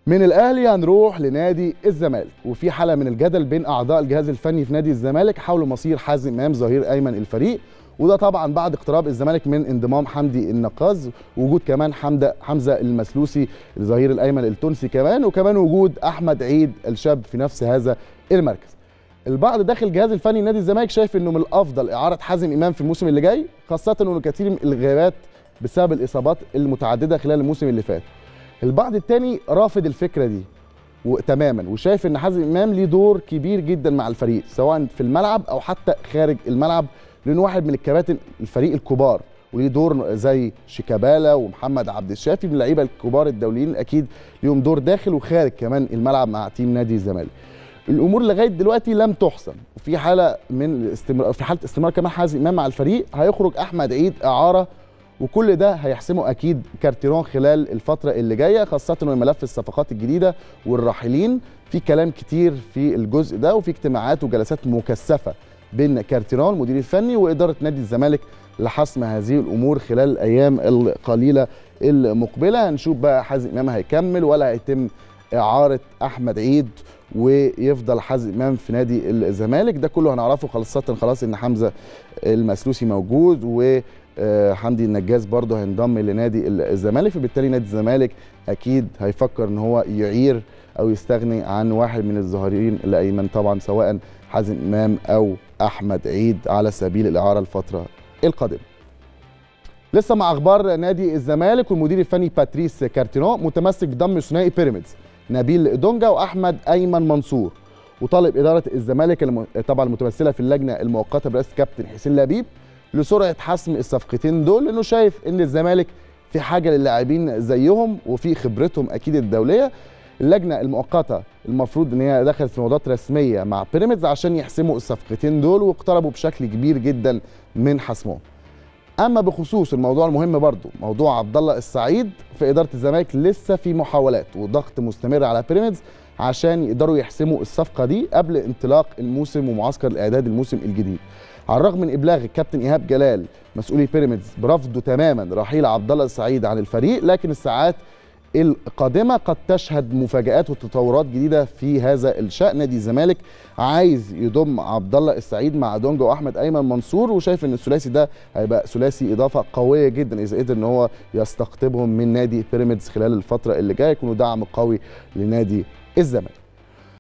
من الاهلي هنروح لنادي الزمالك وفي حاله من الجدل بين اعضاء الجهاز الفني في نادي الزمالك حول مصير حازم امام ظهير ايمن الفريق وده طبعا بعد اقتراب الزمالك من انضمام حمدي النقاز وجود كمان حمزه حمزه المسلوسي الظهير الايمن التونسي كمان وكمان وجود احمد عيد الشاب في نفس هذا المركز البعض داخل الجهاز الفني نادي الزمالك شايف انه من الافضل اعاره حازم امام في الموسم اللي جاي خاصه انه كثير من الغيابات بسبب الاصابات المتعدده خلال الموسم اللي فات البعض الثاني رافض الفكره دي تماما وشايف ان حازم امام ليه دور كبير جدا مع الفريق سواء في الملعب او حتى خارج الملعب لانه واحد من الكباتن الفريق الكبار وليه دور زي شيكابالا ومحمد عبد الشافي من اللعيبه الكبار الدوليين اكيد ليهم دور داخل وخارج كمان الملعب مع تيم نادي الزمالك الامور لغايه دلوقتي لم تحسم وفي حاله من الاستمرار في حاله استمرار كمان حازم امام مع الفريق هيخرج احمد عيد اعاره وكل ده هيحسمه اكيد كارتيرون خلال الفتره اللي جايه خاصه انه ملف الصفقات الجديده والراحلين في كلام كتير في الجزء ده وفي اجتماعات وجلسات مكثفه بين كارتيرون المدير الفني واداره نادي الزمالك لحسم هذه الامور خلال الايام القليله المقبله هنشوف بقى حازم امام هيكمل ولا هيتم اعاره احمد عيد ويفضل حازم امام في نادي الزمالك ده كله هنعرفه خاصه خلاص ان حمزه المسلوسي موجود وحمدي النجاز برضه هينضم لنادي الزمالك فبالتالي نادي الزمالك اكيد هيفكر ان هو يعير او يستغني عن واحد من الظاهرين الايمن طبعا سواء حازم امام او احمد عيد على سبيل الاعاره الفتره القادمه لسه مع اخبار نادي الزمالك والمدير الفني باتريس كارتينو متمسك بضم ثنائي بيراميدز نبيل دونجا واحمد ايمن منصور وطالب اداره الزمالك الم... طبعا المتمثله في اللجنه المؤقته برئاسه كابتن حسين لبيب لسرعه حسم الصفقتين دول لانه شايف ان الزمالك في حاجه للاعبين زيهم وفي خبرتهم اكيد الدوليه اللجنه المؤقته المفروض ان هي دخلت في موضوعات رسميه مع بيراميدز عشان يحسموا الصفقتين دول واقتربوا بشكل كبير جدا من حسمهم اما بخصوص الموضوع المهم برضو موضوع عبد الله السعيد في اداره الزمالك لسه في محاولات وضغط مستمر على بيراميدز عشان يقدروا يحسموا الصفقه دي قبل انطلاق الموسم ومعسكر الاعداد الموسم الجديد على الرغم من ابلاغ الكابتن ايهاب جلال مسؤولي بيراميدز برفضه تماما رحيل عبد الله السعيد عن الفريق لكن الساعات القادمه قد تشهد مفاجات وتطورات جديده في هذا الشان نادي الزمالك عايز يضم عبد الله السعيد مع دونجا واحمد ايمن منصور وشايف ان الثلاثي ده هيبقى ثلاثي اضافه قويه جدا اذا قدر ان هو يستقطبهم من نادي بيراميدز خلال الفتره اللي جايه يكونوا دعم قوي لنادي الزمالك